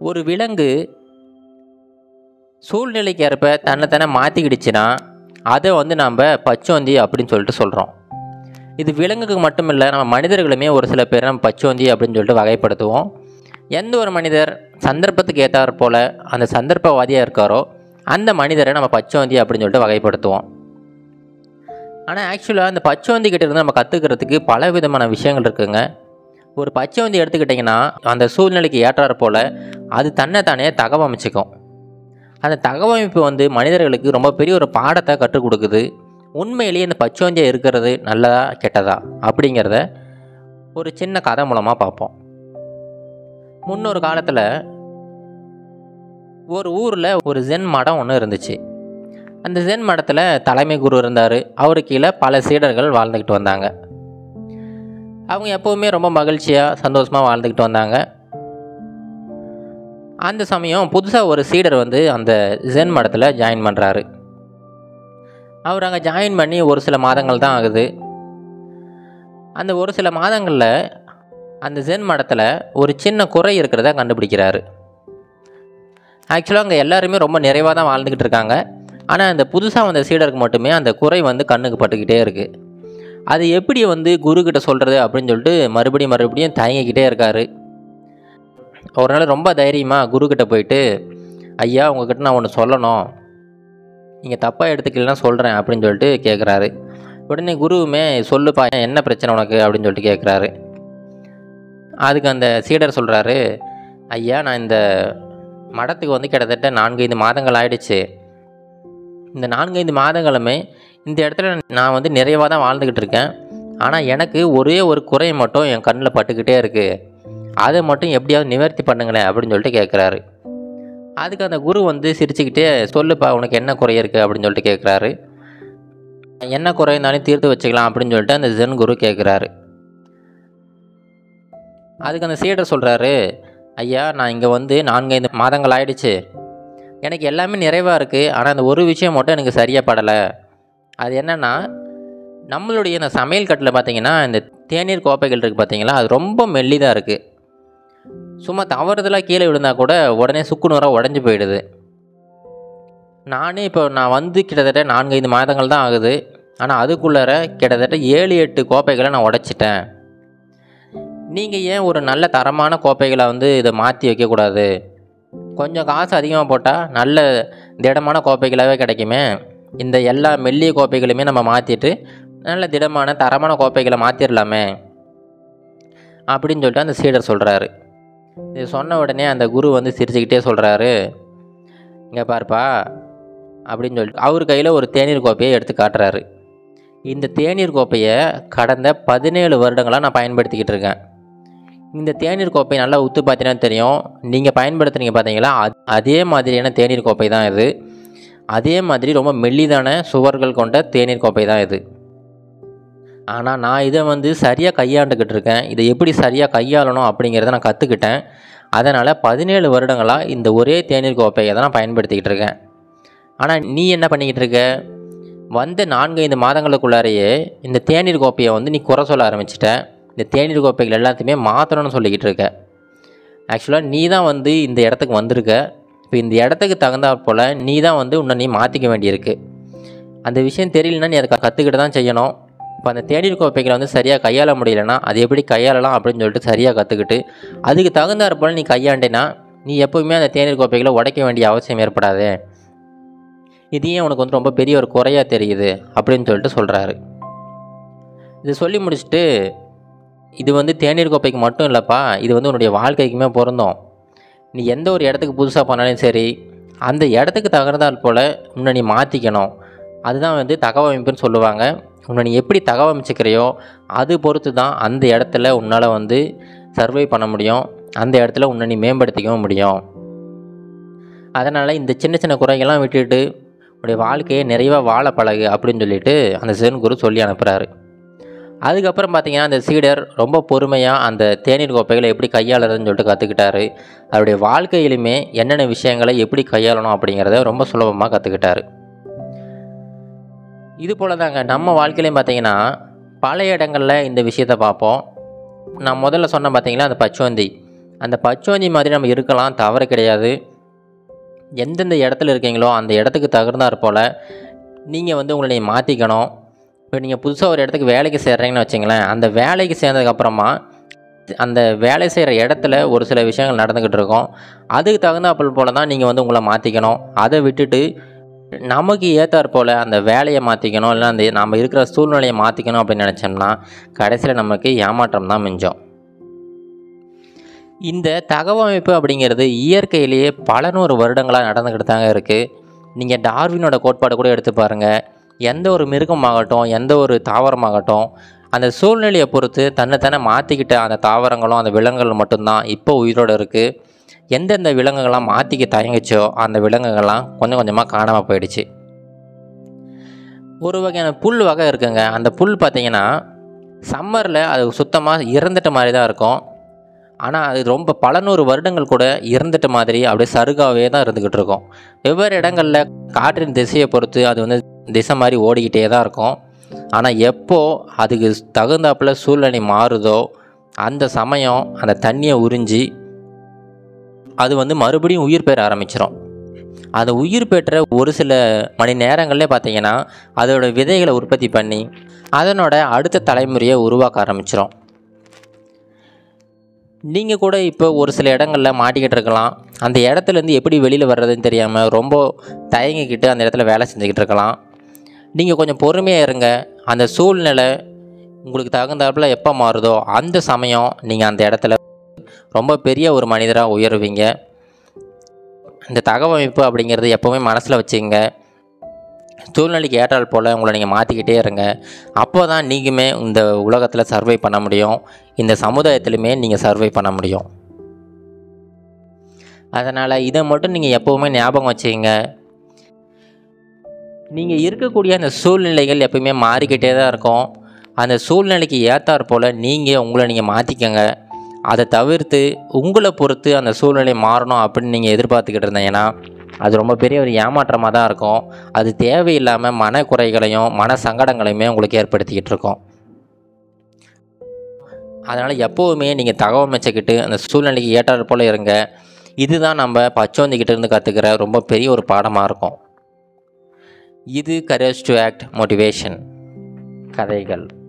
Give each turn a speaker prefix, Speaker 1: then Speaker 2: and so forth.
Speaker 1: ஒரு விலங்கு சூழ்நிலைக்கு ஏற்ப தன்னைத்தானே மாற்றிக்கிடுச்சுன்னா அதை வந்து நம்ம பச்சோந்தி அப்படின்னு சொல்லிட்டு சொல்கிறோம் இது விலங்குக்கு மட்டும் இல்லை நம்ம மனிதர்களுமே ஒரு சில பேர் நம்ம பச்சோந்தி அப்படின்னு சொல்லிட்டு வகைப்படுத்துவோம் எந்த ஒரு மனிதர் சந்தர்ப்பத்துக்கு ஏற்றாற் போல் அந்த சந்தர்ப்பவாதியாக இருக்காரோ அந்த மனிதரை நம்ம பச்சோந்தி அப்படின்னு சொல்லிட்டு வகைப்படுத்துவோம் ஆனால் ஆக்சுவலாக அந்த பச்சோந்தி கிட்ட இருந்து நம்ம கற்றுக்கிறதுக்கு பல விதமான விஷயங்கள் இருக்குங்க ஒரு பச்சோந்தி எடுத்துக்கிட்டிங்கன்னா அந்த சூழ்நிலைக்கு ஏற்றாற் போல் அது தன்னை தானே தகவமைச்சிக்கும் அந்த தகவமைப்பு வந்து மனிதர்களுக்கு ரொம்ப பெரிய ஒரு பாடத்தை கற்றுக் கொடுக்குது உண்மையிலேயே இந்த பச்சோந்தியாக இருக்கிறது நல்லதா கெட்டதா அப்படிங்கிறத ஒரு சின்ன கதை மூலமாக பார்ப்போம் முன்னொரு காலத்தில் ஒரு ஊரில் ஒரு ஜென் மடம் ஒன்று இருந்துச்சு அந்த ஜென் மடத்தில் தலைமை குரு இருந்தார் அவருக்கு கீழே பல சீடர்கள் வாழ்ந்துக்கிட்டு வந்தாங்க அவங்க எப்போவுமே ரொம்ப மகிழ்ச்சியாக சந்தோஷமாக வாழ்ந்துக்கிட்டு வந்தாங்க அந்த சமயம் புதுசாக ஒரு சீடர் வந்து அந்த ஜென் மடத்தில் ஜாயின் பண்ணுறாரு அவர் அங்கே ஜாயின் பண்ணி ஒரு சில மாதங்கள் தான் ஆகுது அந்த ஒரு சில மாதங்களில் அந்த ஜென் மடத்தில் ஒரு சின்ன குறை இருக்கிறத கண்டுபிடிக்கிறாரு ஆக்சுவலாக அங்கே எல்லாருமே ரொம்ப நிறைவாக தான் வாழ்ந்துக்கிட்டு இருக்காங்க ஆனால் அந்த புதுசாக வந்த சீடருக்கு மட்டுமே அந்த குறை வந்து கண்ணுக்கு பட்டுக்கிட்டே இருக்குது அது எப்படி வந்து குருக்கிட்ட சொல்கிறது அப்படின்னு சொல்லிட்டு மறுபடியும் மறுபடியும் தயங்கிக்கிட்டே இருக்கார் ஒரு நாள் ரொம்ப தைரியமாக குருக்கிட்ட போயிட்டு ஐயா உங்ககிட்ட நான் ஒன்று சொல்லணும் நீங்கள் தப்பாக எடுத்துக்கலன்னா சொல்கிறேன் அப்படின்னு சொல்லிட்டு கேட்குறாரு உடனே குருவுமே சொல்லுப்பா என்ன பிரச்சனை உனக்கு அப்படின்னு சொல்லிட்டு கேட்குறாரு அதுக்கு அந்த சீடர் சொல்கிறாரு ஐயா நான் இந்த மடத்துக்கு வந்து கிட்டத்தட்ட நான்கைந்து மாதங்கள் ஆயிடுச்சு இந்த நான்கைந்து மாதங்களுமே இந்த இடத்துல நான் வந்து நிறைவாக தான் வாழ்ந்துக்கிட்டு இருக்கேன் ஆனால் எனக்கு ஒரே ஒரு குறை மட்டும் என் கண்ணில் பட்டுக்கிட்டே இருக்குது அதை மட்டும் எப்படியாவது நிவர்த்தி பண்ணுங்களேன் அப்படின்னு சொல்லிட்டு கேட்குறாரு அதுக்கு அந்த குரு வந்து சிரிச்சுக்கிட்டே சொல்லுப்பா உனக்கு என்ன குறை இருக்குது அப்படின்னு சொல்லிட்டு கேட்குறாரு என்ன குறை இருந்தாலும் தீர்த்து வச்சுக்கலாம் அப்படின்னு சொல்லிட்டு அந்த ஜென் குரு கேட்குறாரு அதுக்கு அந்த சீடர் சொல்கிறாரு ஐயா நான் இங்கே வந்து நான்கைந்து மாதங்கள் ஆயிடுச்சு எனக்கு எல்லாமே நிறைவாக இருக்குது ஆனால் அந்த ஒரு விஷயம் மட்டும் எனக்கு சரியாக படலை அது என்னென்னா நம்மளுடைய இந்த சமையல் கட்டில் பார்த்தீங்கன்னா இந்த தேநீர் கோப்பைகள் இருக்குது பார்த்தீங்களா அது ரொம்ப மெல்லிதாக இருக்குது சும்மா தவறுதலாக கீழே விழுந்தால் கூட உடனே சுக்குநூறாக உடஞ்சி போயிடுது நானே இப்போ நான் வந்து கிட்டத்தட்ட நான்கைந்து மாதங்கள் தான் ஆகுது ஆனால் அதுக்குள்ளார கிட்டத்தட்ட ஏழு எட்டு கோப்பைகளை நான் உடைச்சிட்டேன் நீங்கள் ஏன் ஒரு நல்ல தரமான கோப்பைகளை வந்து இதை மாற்றி வைக்கக்கூடாது கொஞ்சம் காசு அதிகமாக போட்டால் நல்ல திடமான கோப்பைகளாகவே கிடைக்குமே இந்த எல்லா மெல்லிய கோப்பைகளுமே நம்ம மாற்றிட்டு நல்ல திடமான தரமான கோப்பைகளை மாற்றிடலாமே அப்படின்னு சொல்லிட்டு அந்த சீடர் சொல்கிறாரு இது சொன்ன உடனே அந்த குரு வந்து சிரிச்சுக்கிட்டே சொல்கிறாரு இங்கே பாருப்பா அப்படின்னு சொல்லிட்டு அவர் கையில் ஒரு தேநீர் கோப்பையை எடுத்து காட்டுறாரு இந்த தேநீர் கோப்பையை கடந்த பதினேழு வருடங்களாக நான் பயன்படுத்திக்கிட்டு இருக்கேன் இந்த தேநீர் கோப்பை நல்லா உத்து பார்த்தீங்கன்னா தெரியும் நீங்கள் பயன்படுத்துனீங்க பார்த்தீங்களா அத்- அதே மாதிரியான தேநீர் கோப்பை தான் இது அதே மாதிரி ரொம்ப மெல்லிதான சுவர்கள் கொண்ட தேநீர் கோப்பை தான் இது ஆனால் நான் இதை வந்து சரியாக கையாண்டுக்கிட்டு இருக்கேன் இதை எப்படி சரியாக கையாளணும் அப்படிங்கிறத நான் கற்றுக்கிட்டேன் அதனால் பதினேழு வருடங்களாக இந்த ஒரே தேநீர் கோப்பையை தான் நான் பயன்படுத்திக்கிட்டு இருக்கேன் ஆனால் நீ என்ன பண்ணிக்கிட்டு இருக்க வந்த நான்கைந்து மாதங்களுக்குள்ளாரையே இந்த தேநீர் கோப்பையை வந்து நீ குறை சொல்ல ஆரம்பிச்சிட்ட இந்த தேநீர் கோப்பைகள் எல்லாத்தையுமே மாற்றணும்னு சொல்லிக்கிட்டு இருக்க ஆக்சுவலாக நீ தான் வந்து இந்த இடத்துக்கு வந்திருக்க இப்போ இந்த இடத்துக்கு தகுந்தாற் போல் நீ தான் வந்து உன்னை நீ மாற்றிக்க வேண்டியிருக்கு அந்த விஷயம் தெரியலனா நீ அதை கற்றுக்கிட்டு தான் செய்யணும் இப்போ அந்த தேநீர் கோப்பைகளை வந்து சரியாக கையாள முடியலன்னா அது எப்படி கையாளலாம் அப்படின்னு சொல்லிட்டு சரியாக கற்றுக்கிட்டு அதுக்கு தகுந்தாற் போல் நீ கையாண்டினா நீ எப்போவுமே அந்த தேநீர் கோப்பைகளை உடைக்க வேண்டிய அவசியம் ஏற்படாது இது ஏன் உனக்கு வந்து ரொம்ப பெரிய ஒரு குறையாக தெரியுது அப்படின்னு சொல்லிட்டு சொல்கிறாரு இது சொல்லி முடிச்சுட்டு இது வந்து தேநீர் கோப்பைக்கு மட்டும் இல்லைப்பா இது வந்து உன்னுடைய வாழ்க்கைக்குமே பொருந்தும் நீ எந்த ஒரு இடத்துக்கு புதுசாக போனாலும் சரி அந்த இடத்துக்கு தகுந்தால் போல் உன்னை நீ மாற்றிக்கணும் அதுதான் வந்து தகவமைப்புன்னு சொல்லுவாங்க உன்னை நீ எப்படி தகவமைச்சிக்கிறையோ அது பொறுத்து தான் அந்த இடத்துல உன்னால் வந்து சர்வை பண்ண முடியும் அந்த இடத்துல உன்னை நீ மேம்படுத்திக்கவும் முடியும் அதனால் இந்த சின்ன சின்ன குறைகள்லாம் விட்டுட்டு உன்னுடைய வாழ்க்கையை நிறைவாக வாழ பழகு அப்படின்னு சொல்லிட்டு அந்த சிவன் குரு சொல்லி அனுப்புகிறாரு அதுக்கப்புறம் பார்த்தீங்கன்னா அந்த சீடர் ரொம்ப பொறுமையாக அந்த தேநீர் கோப்பைகளை எப்படி கையாளுறதுன்னு சொல்லிட்டு கற்றுக்கிட்டாரு அவருடைய வாழ்க்கையிலுமே என்னென்ன விஷயங்களை எப்படி கையாளணும் அப்படிங்கிறத ரொம்ப சுலபமாக கற்றுக்கிட்டாரு இது போல தாங்க நம்ம வாழ்க்கையிலையும் பார்த்தீங்கன்னா பல இடங்களில் இந்த விஷயத்தை பார்ப்போம் நான் முதல்ல சொன்ன பார்த்தீங்களா அந்த பச்சோந்தி அந்த பச்சோந்தி மாதிரி நம்ம இருக்கலாம் தவறு கிடையாது எந்தெந்த இடத்துல இருக்கீங்களோ அந்த இடத்துக்கு தகுந்தாற் போல் நீங்கள் வந்து உங்களை நீங்கள் மாற்றிக்கணும் இப்போ நீங்கள் புதுசாக ஒரு இடத்துக்கு வேலைக்கு சேர்றீங்கன்னு வச்சிங்களேன் அந்த வேலைக்கு சேர்ந்ததுக்கப்புறமா அந்த வேலை செய்கிற இடத்துல ஒரு சில விஷயங்கள் நடந்துக்கிட்டு இருக்கும் அதுக்கு தகுந்தாப்பல் போல் தான் நீங்கள் வந்து உங்களை மாற்றிக்கணும் அதை விட்டுட்டு நமக்கு ஏற்றாற் போல் அந்த வேலையை மாற்றிக்கணும் இல்லை அந்த நம்ம இருக்கிற சூழ்நிலையை மாற்றிக்கணும் அப்படின்னு நினச்சோம்னா கடைசியில் நமக்கு ஏமாற்றம் தான் மிஞ்சம் இந்த தகவமைப்பு அப்படிங்கிறது இயற்கையிலேயே பல நூறு வருடங்களாக நடந்துக்கிட்டு தாங்க இருக்குது நீங்கள் டார்வினோட கோட்பாடு கூட எடுத்து பாருங்கள் எந்த ஒரு மிருகமாகட்டும் எந்த ஒரு தாவரமாகட்டும் அந்த சூழ்நிலையை பொறுத்து தன்னைத்தானே மாற்றிக்கிட்ட அந்த தாவரங்களும் அந்த விலங்குகள் மட்டும்தான் இப்போ உயிரோடு இருக்குது எந்தெந்த விலங்குகள்லாம் மாற்றிக்க தயங்குச்சோ அந்த விலங்குகள்லாம் கொஞ்சம் கொஞ்சமாக காணாமல் போயிடுச்சு ஒரு வகையான புல் வகை இருக்குங்க அந்த புல் பார்த்தீங்கன்னா சம்மரில் அது சுத்தமாக இறந்துட்ட மாதிரி தான் இருக்கும் ஆனால் அது ரொம்ப பல நூறு வருடங்கள் கூட இறந்துட்ட மாதிரி அப்படியே சருகாவே தான் இருந்துக்கிட்டு இருக்கும் வெவ்வேறு இடங்களில் காற்றின் திசையை பொறுத்து அது வந்து திசை மாதிரி ஓடிக்கிட்டே தான் இருக்கும் ஆனால் எப்போ அதுக்கு தகுந்தாப்புல சூழ்நிலை மாறுதோ அந்த சமயம் அந்த தண்ணியை உறிஞ்சி அது வந்து மறுபடியும் உயிர் பெற ஆரம்பிச்சிடும் அது உயிர் பெற்ற ஒரு சில மணி நேரங்கள்லே பார்த்தீங்கன்னா அதோட விதைகளை உற்பத்தி பண்ணி அதனோட அடுத்த தலைமுறையை உருவாக்க ஆரம்பிச்சிடும் நீங்கள் கூட இப்போ ஒரு சில இடங்களில் மாட்டிக்கிட்டு இருக்கலாம் அந்த இடத்துலேருந்து எப்படி வெளியில் வர்றதுன்னு தெரியாமல் ரொம்ப தயங்கிக்கிட்டு அந்த இடத்துல வேலை செஞ்சுக்கிட்டு இருக்கலாம் நீங்கள் கொஞ்சம் பொறுமையாக இருங்க அந்த சூழ்நிலை உங்களுக்கு தகுந்தாப்புல எப்போ மாறுதோ அந்த சமயம் நீங்கள் அந்த இடத்துல ரொம்ப பெரிய ஒரு மனிதராக உயருவீங்க இந்த தகவமைப்பு அப்படிங்கிறது எப்போவுமே மனசில் வச்சுங்க சூழ்நிலைக்கு ஏற்றால் போல் உங்களை நீங்கள் மாற்றிக்கிட்டே இருங்க அப்போ தான் நீங்களுமே இந்த உலகத்தில் சர்வை பண்ண முடியும் இந்த சமுதாயத்திலுமே நீங்கள் சர்வை பண்ண முடியும் அதனால் இதை மட்டும் நீங்கள் எப்போவுமே ஞாபகம் வச்சுங்க நீங்கள் இருக்கக்கூடிய அந்த சூழ்நிலைகள் எப்பயுமே மாறிக்கிட்டே தான் இருக்கும் அந்த சூழ்நிலைக்கு ஏற்றாற் போல் நீங்கள் உங்களை நீங்கள் மாற்றிக்கங்க அதை தவிர்த்து உங்களை பொறுத்து அந்த சூழ்நிலை மாறணும் அப்படின்னு நீங்கள் எதிர்பார்த்துக்கிட்டு இருந்தீங்கன்னா அது ரொம்ப பெரிய ஒரு ஏமாற்றமாக தான் இருக்கும் அது தேவையில்லாமல் மனக்குறைகளையும் மன சங்கடங்களையுமே உங்களுக்கு ஏற்படுத்திக்கிட்டு இருக்கும் அதனால் எப்போவுமே நீங்கள் தகவமைச்சுக்கிட்டு அந்த சூழ்நிலைக்கு ஏற்றாற் போல் இருங்க இதுதான் நம்ம பச்சோந்திக்கிட்ட இருந்து கற்றுக்கிற ரொம்ப பெரிய ஒரு பாடமாக இருக்கும் இது கரேஜ் டு ஆக்ட் மோட்டிவேஷன் கதைகள்